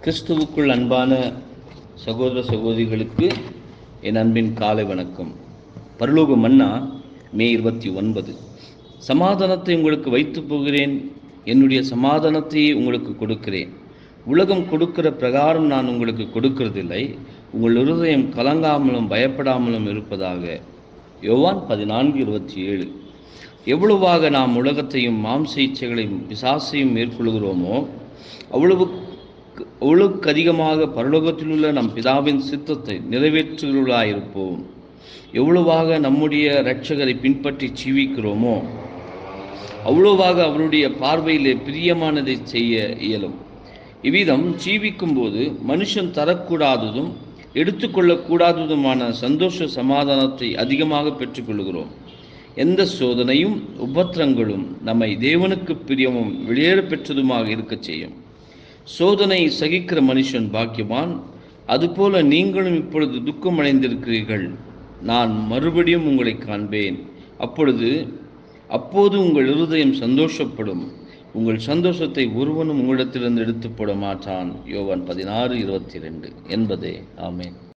கிறிஸ்துவுக்குள் அன்பான சகோதர சகோதரிகளுக்கு என் அன்பின் காலை வணக்கம் பரலோக மன்னா மே இருபத்தி ஒன்பது சமாதானத்தை உங்களுக்கு வைத்து போகிறேன் என்னுடைய சமாதானத்தையே உங்களுக்கு கொடுக்கிறேன் உலகம் கொடுக்கிற பிரகாரம் நான் உங்களுக்கு கொடுக்கிறதில்லை உங்கள் இருதயம் கலங்காமலும் பயப்படாமலும் இருப்பதாக யோவான் பதினான்கு இருபத்தி ஏழு எவ்வளவாக நாம் உலகத்தையும் மாம்ச இச்சைகளையும் பிசாசையும் மேற்கொள்கிறோமோ அவ்வளவு அவ்வளவுக்கு அதிகமாக பரலோகத்தில் உள்ள நம் பிதாவின் சித்தத்தை நிறைவேற்றுகிறவர்களாயிருப்போம் எவ்வளவாக நம்முடைய இரட்சகரை பின்பற்றி ஜீவிக்கிறோமோ அவ்வளவாக அவருடைய பார்வையிலே பிரியமானதை செய்ய இயலும் இவ்விதம் ஜீவிக்கும் போது மனுஷன் தரக்கூடாததும் எடுத்துக்கொள்ளக்கூடாததுமான சந்தோஷ சமாதானத்தை அதிகமாக பெற்றுக்கொள்கிறோம் எந்த சோதனையும் உபத்திரங்களும் நம்மை தேவனுக்கு பிரியமும் வெளியேற பெற்றதுமாக இருக்கச் செய்யும் சோதனை சகிக்கிற மனுஷன் பாக்கியவான் அதுபோல நீங்களும் இப்பொழுது துக்கம் அடைந்திருக்கிறீர்கள் நான் மறுபடியும் உங்களை காண்பேன் அப்பொழுது அப்போது உங்கள் இருதயம் சந்தோஷப்படும் உங்கள் சந்தோஷத்தை ஒருவனும் உங்களிடத்திலிருந்து எடுத்து போட மாட்டான் யோவான் பதினாறு இருபத்தி ரெண்டு என்பதே ஆமேன்